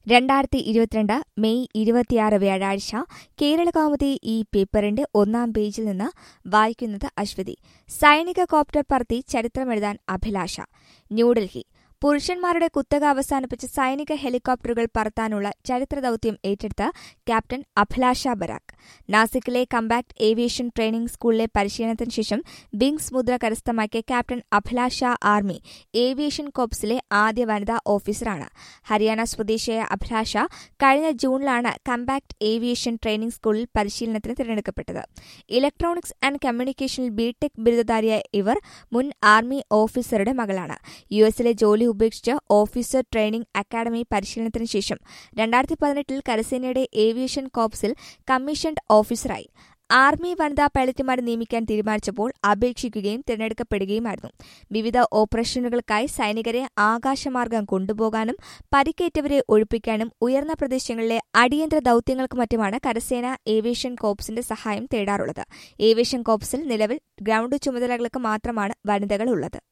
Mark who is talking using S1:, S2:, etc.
S1: രണ്ടായിരത്തി ഇരുപത്തിരണ്ട് മെയ് ഇരുപത്തിയാറ് വ്യാഴാഴ്ച കേരളകൗമുദി ഈ പേപ്പറിന്റെ ഒന്നാം പേജിൽ നിന്ന് വായിക്കുന്നത് അശ്വതി സൈനിക കോപ്റ്റർ പറത്തി ചരിത്രമെഴുതാൻ അഭിലാഷ ന്യൂഡൽഹി പുരുഷന്മാരുടെ കുത്തക അവസാനിപ്പിച്ച് സൈനിക ഹെലികോപ്റ്ററുകൾ പറത്താനുള്ള ചരിത്ര ദൌത്യം ഏറ്റെടുത്ത ക്യാപ്റ്റൻ അഭിലാഷ ബരാക്ക് നാസിക്കിലെ കമ്പാക്ട് ഏവിയേഷൻ ട്രെയിനിംഗ് സ്കൂളിലെ പരിശീലനത്തിന് ശേഷം വിങ്സ് മുദ്ര കരസ്ഥമാക്കിയ ക്യാപ്റ്റൻ അഭിലാഷ ആർമി ഏവിയേഷൻ കോപ്സിലെ ആദ്യ വനിതാ ഓഫീസറാണ് ഹരിയാന സ്വദേശിയായ അഭിലാഷ കഴിഞ്ഞ ജൂണിലാണ് കമ്പാക്ട് ഏവിയേഷൻ ട്രെയിനിംഗ് സ്കൂളിൽ പരിശീലനത്തിന് തിരഞ്ഞെടുക്കപ്പെട്ടത് ഇലക്ട്രോണിക്സ് ആൻഡ് കമ്മ്യൂണിക്കേഷനിൽ ബിടെക് ബിരുദധാരിയായ ഇവർ മുൻ ആർമി ഓഫീസറുടെ മകളാണ് യു എസിലെ ജോലി ഉപേക്ഷിച്ച് ഓഫീസർ ട്രെയിനിംഗ് അക്കാദമി പരിശീലനത്തിന് ശേഷം രണ്ടായിരത്തി പതിനെട്ടിൽ കരസേനയുടെ ഏവിയേഷൻ കോപ്സിൽ കമ്മീഷൻഡ് ഓഫീസറായി ആർമി വനിതാ പൈലറ്റുമാരെ നിയമിക്കാൻ തീരുമാനിച്ചപ്പോൾ അപേക്ഷിക്കുകയും തിരഞ്ഞെടുക്കപ്പെടുകയുമായിരുന്നു വിവിധ ഓപ്പറേഷനുകൾക്കായി സൈനികരെ ആകാശമാർഗം കൊണ്ടുപോകാനും പരിക്കേറ്റവരെ ഒഴിപ്പിക്കാനും ഉയർന്ന പ്രദേശങ്ങളിലെ അടിയന്തര ദൌത്യങ്ങൾക്ക് മറ്റുമാണ് കരസേന ഏവിയേഷൻ കോപ്സിന്റെ സഹായം തേടാറുള്ളത് ഏവിയേഷൻ കോപ്സിൽ നിലവിൽ ഗ്രൌണ്ട് ചുമതലകൾക്ക് മാത്രമാണ് വനിതകളുള്ളത്